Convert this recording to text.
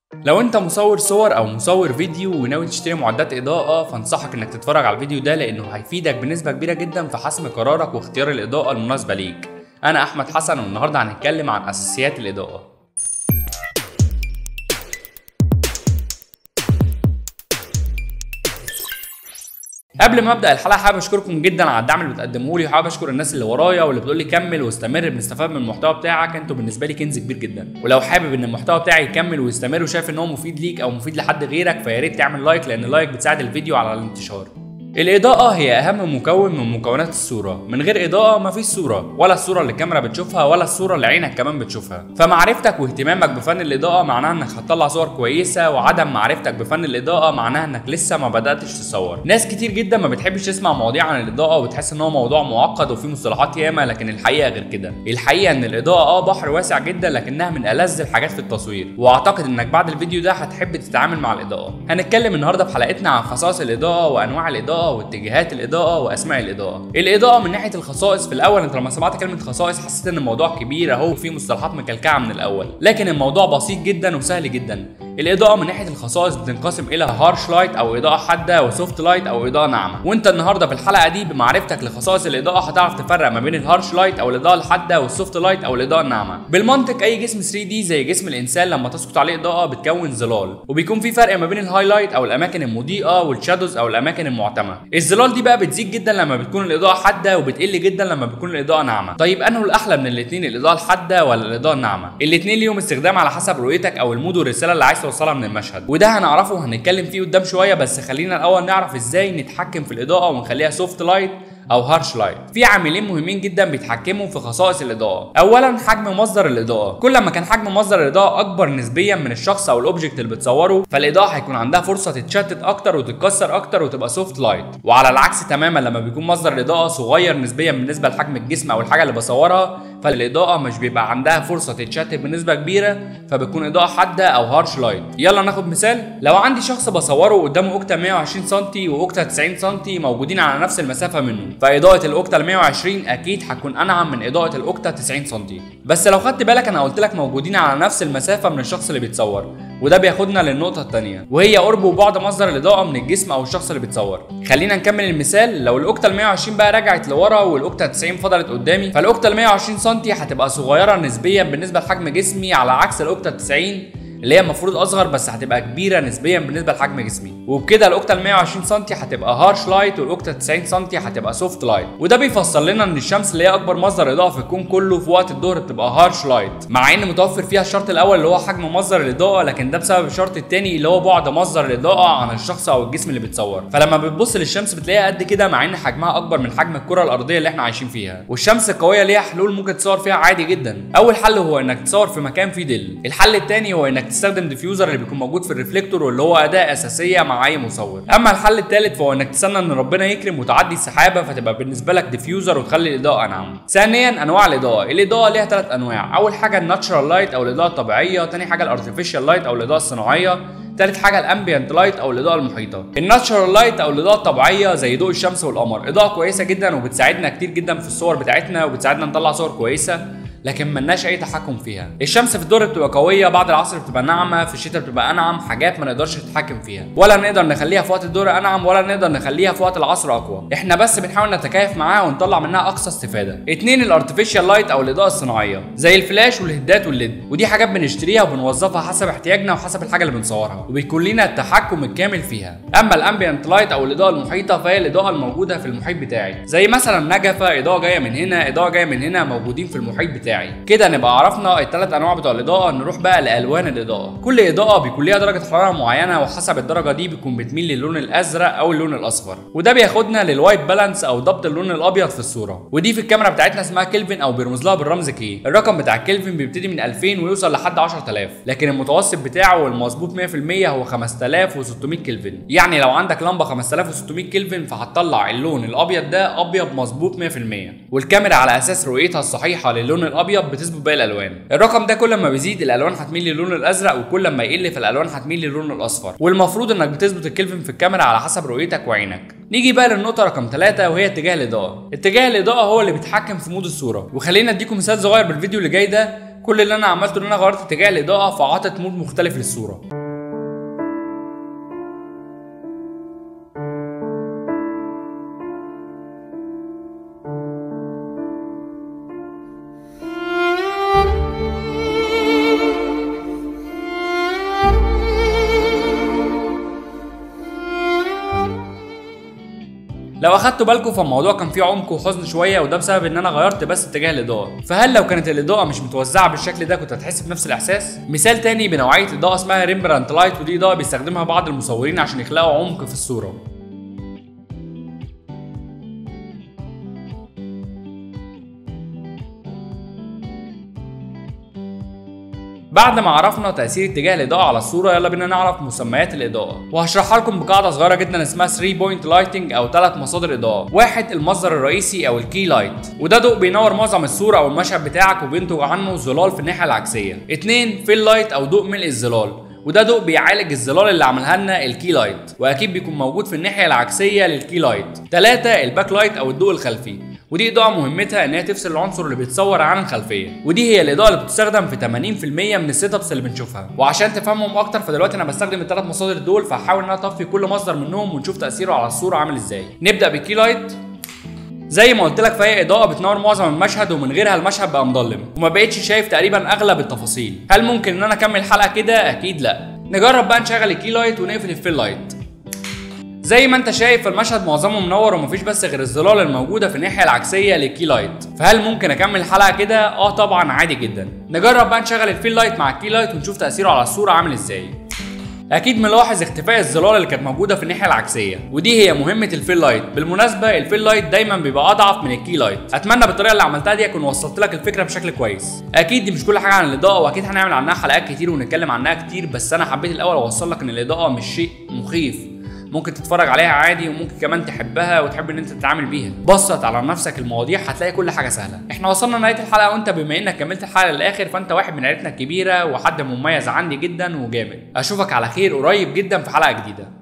لو انت مصور صور او مصور فيديو وناوي تشتري معدات اضاءة فانصحك انك تتفرج على الفيديو ده لانه هيفيدك بنسبة كبيرة جدا في حسم قرارك واختيار الاضاءة المناسبة ليك انا احمد حسن والنهاردة هنتكلم عن اساسيات الاضاءة قبل ما ابدا الحلقه حابب اشكركم جدا على الدعم اللي بتقدموه لي وحابب اشكر الناس اللي ورايا واللي بتقول لي كمل واستمر بنستفاد من المحتوى بتاعك انتوا بالنسبه لي كنز كبير جدا ولو حابب ان المحتوى بتاعي يكمل ويستمر وشايف ان هو مفيد ليك او مفيد لحد غيرك فيا ريت تعمل لايك لان اللايك بتساعد الفيديو على الانتشار الإضاءة هي أهم مكون من مكونات الصورة، من غير إضاءة مفيش صورة، ولا الصورة اللي الكاميرا بتشوفها ولا الصورة اللي عينك كمان بتشوفها، فمعرفتك واهتمامك بفن الإضاءة معناها إنك هتطلع صور كويسة، وعدم معرفتك بفن الإضاءة معناها إنك لسه ما بدأتش تصور. ناس كتير جدا ما بتحبش تسمع مواضيع عن الإضاءة وبتحس إن هو موضوع معقد وفيه مصطلحات ياما لكن الحقيقة غير كده، الحقيقة إن الإضاءة أه بحر واسع جدا لكنها من ألذ الحاجات في التصوير، وأعتقد إنك بعد الفيديو ده هتحب تتعامل مع الإضاءة. هنتكلم النهارده في حلقتنا عن خصائص الإضاءة وأنواع الإضاءة واتجاهات الإضاءة وأسماء الإضاءة. الإضاءة من ناحية الخصائص في الأول أنت لما سمعت كلمة خصائص حسيت إن الموضوع كبير أهو وفيه مصطلحات مكلكعة من الأول، لكن الموضوع بسيط جدا وسهل جدا. الإضاءة من ناحية الخصائص بتنقسم إلى هارش لايت أو إضاءة حادة وسوفت لايت أو إضاءة ناعمة، وأنت النهارده في الحلقة دي بمعرفتك لخصائص الإضاءة هتعرف تفرق ما بين الهارش لايت أو الإضاءة الحادة والسوفت لايت أو الإضاءة الناعمة. بالمنطق أي جسم 3 دي زي جسم الإنسان لما تسقط عليه إضاءة بتكون ظلال، وبيكون في فرق ما بين الهايلايت أو الأماكن المضيئة والشادوز أو الأماكن المعتمة. الظلال دي بقى بتزيد جدا لما بتكون الإضاءة حادة وبتقل جدا لما بتكون الإضاءة ناعمة. طيب أنه الأحلى من الاتنين الإضاءة الحادة ولا الإضاءة الناعمة؟ الاتنين ليهم استخدام على حسب رؤيتك أو المود والرسالة اللي عايز توصلها من المشهد. وده هنعرفه وهنتكلم فيه قدام شويه بس خلينا الاول نعرف ازاي نتحكم في الاضاءه ونخليها سوفت لايت او هارش لايت في عاملين مهمين جدا بيتحكموا في خصائص الاضاءه اولا حجم مصدر الاضاءه كل ما كان حجم مصدر الاضاءه اكبر نسبيا من الشخص او الاوبجكت اللي بتصوره فالاضاءه هيكون عندها فرصه تتشتت اكتر وتتكسر اكتر وتبقى سوفت لايت وعلى العكس تماما لما بيكون مصدر الاضاءه صغير نسبيا بالنسبه لحجم الجسم او الحاجه اللي بصورها فالاضاءه مش بيبقى عندها فرصه تتشتت بنسبه كبيره فبتكون اضاءه حاده او هارش لايت يلا ناخد مثال لو عندي شخص بصوره قدامه اوكتا 120 سم واوكتا 90 سم موجودين على نفس المسافه منه فاضاءه الاوكتا ال 120 اكيد هتكون انعم من اضاءه الاوكتا 90 سم بس لو خدت بالك انا قلت لك موجودين على نفس المسافه من الشخص اللي بيتصور وده بياخدنا للنقطة الثانية وهي قرب وبعد مصدر الإضاءة من الجسم أو الشخص اللي بيتصور. خلينا نكمل المثال لو الأوكتا ال 120 بقى رجعت لورا والأوكتا 90 فضلت قدامي فالأوكتا ال 120 سم هتبقى صغيرة نسبيا بالنسبة لحجم جسمي على عكس الأوكتا 90 اللي هي المفروض اصغر بس هتبقى كبيره نسبيا بالنسبه لحجم جسمي وبكده الاوكتا ال 120 سم هتبقى هارش لايت والاوكتا 90 سم هتبقى سوفت لايت وده بيفسر لنا ان الشمس اللي هي اكبر مصدر اضاءه في الكون كله في وقت الظهر بتبقى هارش لايت مع ان متوفر فيها الشرط الاول اللي هو حجم مصدر الاضاءه لكن ده بسبب الشرط الثاني اللي هو بعد مصدر الاضاءه عن الشخص او الجسم اللي بيتصور فلما بتبص للشمس بتلاقيها قد كده مع ان حجمها اكبر من حجم الكره الارضيه اللي احنا عايشين فيها والشمس القويه ليها حلول ممكن تصور فيها عادي جدا اول حل هو انك تصور في مكان فيه ظل الحل الثاني هو انك تستخدم ديفيوزر اللي بيكون موجود في الريفليكتور واللي هو اداه اساسيه مع اي مصور اما الحل الثالث فهو انك تستنى ان ربنا يكرم وتعدي السحابه فتبقى بالنسبه لك ديفيوزر وتخلي الاضاءه انعم ثانيا انواع الاضاءه الاضاءه ليها ثلاث انواع اول حاجه الناتشرال لايت او الاضاءه الطبيعيه ثاني حاجه الارتفيشال لايت او الاضاءه الصناعيه تالت حاجه الامبيانت لايت او الاضاءه المحيطه الناتشرال لايت او الاضاءه الطبيعيه زي ضوء الشمس والقمر اضاءه كويسه جدا وبتساعدنا كتير جدا في الصور بتاعتنا وبتساعدنا نطلع صور كويسه لكن ملناش اي تحكم فيها الشمس في الظهر بتبقى قويه بعد العصر بتبقى ناعمه في الشتاء بتبقى انعم حاجات ما نقدرش نتحكم فيها ولا نقدر نخليها في وقت الظهر انعم ولا نقدر نخليها في وقت العصر اقوى احنا بس بنحاول نتكيف معاها ونطلع منها اقصى استفاده اتنين الارتفيشال لايت او الاضاءه الصناعيه زي الفلاش والهدات والليد ودي حاجات بنشتريها وبنوظفها حسب احتياجنا وحسب الحاجه اللي بنصورها وبيكون لنا التحكم الكامل فيها اما الامبيانت لايت او الاضاءه المحيطه فهي الاضاءه الموجوده في المحيط بتاعي زي مثلا نجفه اضاءه جايه من هنا اضاءه جايه من هنا موجودين في المحيط بتاعي كده نبقى عرفنا الثلاث انواع بتوع الاضاءه نروح بقى لالوان الاضاءه كل اضاءه بيكون ليها درجه حراره معينه وحسب الدرجه دي بيكون بتميل للون الازرق او اللون الاصفر وده بياخدنا للوايت بالانس او ضبط اللون الابيض في الصوره ودي في الكاميرا بتاعتنا اسمها كلفن او بيرمز لها بالرمز كي الرقم بتاع الكلفن بيبتدي من 2000 ويوصل لحد 10000 لكن المتوسط بتاعه والمظبوط 100% هو 5600 كلفن يعني لو عندك لمبه 5600 كلفن فهتطلع اللون الابيض ده ابيض مظبوط 100% والكاميرا على اساس رؤيتها الصحيحه للون الابيض بتثبت باقي الالوان الرقم ده كل ما بيزيد الالوان هتميل للون الازرق وكل ما يقل فالالوان هتميل للون الاصفر والمفروض انك بتظبط الكلفن في الكاميرا على حسب رؤيتك وعينك نيجي بقى للنقطه رقم ثلاثة وهي اتجاه الاضاءه اتجاه الاضاءه هو اللي بيتحكم في مود الصوره وخلينا اديكم مثال صغير بالفيديو اللي جاي ده كل اللي انا عملته ان انا غيرت اتجاه الاضاءه فعطت مود مختلف للصوره لو اخدتوا بالكم فالموضوع كان فيه عمق وحزن شويه وده بسبب ان انا غيرت بس اتجاه الاضاءه فهل لو كانت الاضاءه مش متوزعه بالشكل ده كنت هتحس بنفس الاحساس مثال تاني بنوعيه اضاءه اسمها ريمبرانت لايت ودي اضاءه بيستخدمها بعض المصورين عشان يخلقوا عمق في الصوره بعد ما عرفنا تأثير اتجاه الإضاءة على الصورة يلا بينا نعرف مسميات الإضاءة وهشرحها لكم بقاعدة صغيرة جدا اسمها 3 بوينت لايتنج أو ثلاث مصادر إضاءة واحد المصدر الرئيسي أو الكي لايت وده ضوء بينور معظم الصورة أو المشهد بتاعك وبينتج عنه ظلال في الناحية العكسية اتنين فيل لايت أو ضوء ملء الظلال وده ضوء بيعالج الظلال اللي عملها لنا الكي لايت واكيد بيكون موجود في الناحيه العكسيه للكي لايت 3 الباك لايت او الضوء الخلفي ودي اضاءه مهمتها ان هي تفصل العنصر اللي بيتصور عن الخلفيه ودي هي الاضاءه اللي بتستخدم في 80% من السيت ابس اللي بنشوفها وعشان تفهمهم اكتر فدلوقتي انا بستخدم الثلاث مصادر دول فهحاول ان انا اطفي كل مصدر منهم ونشوف تاثيره على الصوره عامل ازاي نبدا بالكي لايت زي ما قلت لك فهي اضاءه بتنور معظم المشهد ومن غيرها المشهد بقى مظلم وما بقتش شايف تقريبا اغلب التفاصيل هل ممكن ان انا اكمل الحلقه كده اكيد لا نجرب بقى نشغل الكي لايت ونقفل الفيل لايت زي ما انت شايف المشهد معظمه منور ومفيش بس غير الظلال الموجوده في الناحيه العكسيه للكي لايت فهل ممكن اكمل الحلقه كده اه طبعا عادي جدا نجرب بقى نشغل الفيل لايت مع الكي لايت ونشوف تاثيره على الصوره عامل ازاي اكيد ملاحظ اختفاء الظلال اللي كانت موجوده في الناحيه العكسيه ودي هي مهمه الفيل لايت بالمناسبه الفيل لايت دايما بيبقى اضعف من الكي لايت اتمنى بالطريقه اللي عملتها دي اكون وصلت لك الفكره بشكل كويس اكيد دي مش كل حاجه عن الاضاءه واكيد هنعمل عنها حلقات كتير ونتكلم عنها كتير بس انا حبيت الاول اوصل لك ان الاضاءه مش شيء مخيف ممكن تتفرج عليها عادي وممكن كمان تحبها وتحب ان انت تتعامل بيها بسط على نفسك المواضيع هتلاقي كل حاجه سهله احنا وصلنا لنهايه الحلقه وانت بما انك كملت الحلقه للاخر فانت واحد من عيلتنا الكبيره وحد مميز عندي جدا وجامد اشوفك على خير قريب جدا في حلقه جديده